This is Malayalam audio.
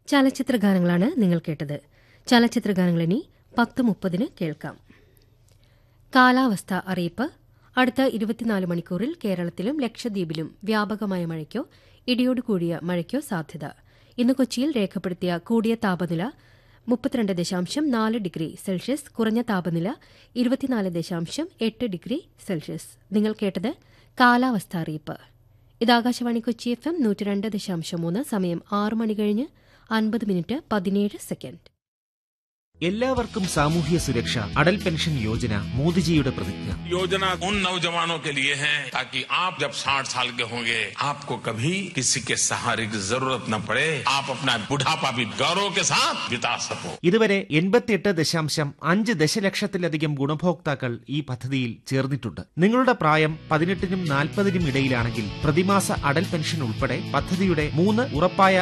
ചലച്ചിത്ര ഗാനങ്ങളാണ് നിങ്ങൾ കേട്ടത് ചലച്ചിത്ര ഗാനങ്ങൾ ഇനി പത്ത് മുപ്പതിന് കേൾക്കാം കാലാവസ്ഥ അറിയിപ്പ് അടുത്ത ഇരുപത്തിനാല് മണിക്കൂറിൽ കേരളത്തിലും ലക്ഷദ്വീപിലും വ്യാപകമായ മഴയ്ക്കോ ഇടിയോട് കൂടിയ മഴയ്ക്കോ സാധ്യത ഇന്ന് കൊച്ചിയിൽ രേഖപ്പെടുത്തിയ കൂടിയ താപനില മുപ്പത്തിരണ്ട് ദശാംശം നാല് ഡിഗ്രി സെൽഷ്യസ് കുറഞ്ഞ താപനില ഇരുപത്തിനാല് ദശാംശം എട്ട് ഡിഗ്രി സെൽഷ്യസ് നിങ്ങൾ കേട്ടത് കാലാവസ്ഥ അറിയിപ്പ് ഇത് ആകാശവാണി കൊച്ചി എഫ് എം നൂറ്റി രണ്ട് ദശാംശം മൂന്ന് സമയം ആറ് മണി കഴിഞ്ഞ് അൻപത് മിനിറ്റ് പതിനേഴ് സെക്കൻഡ് എല്ലാവർക്കും സാമൂഹ്യ സുരക്ഷ അടൽ പെൻഷൻ യോജന മോദിജിയുടെ പ്രതിജ്ഞ योजना उन नौजवानों के लिए है ताकि आप जब 60 साल के होंगे आपको कभी किसी के सहारे की जरूरत न पड़े आप अपना बुढ़ापा भी गौरव के साथ बिता सको ഇതുവരെ എൺപത്തിയെട്ട് ദശാംശം അഞ്ച് ദശലക്ഷത്തിലധികം ഗുണഭോക്താക്കൾ ഈ പദ്ധതിയിൽ ചേർന്നിട്ടുണ്ട് നിങ്ങളുടെ പ്രായം പതിനെട്ടിനും നാൽപ്പതിനും ഇടയിലാണെങ്കിൽ പ്രതിമാസ അടൽ പെൻഷൻ ഉൾപ്പെടെ പദ്ധതിയുടെ മൂന്ന് ഉറപ്പായ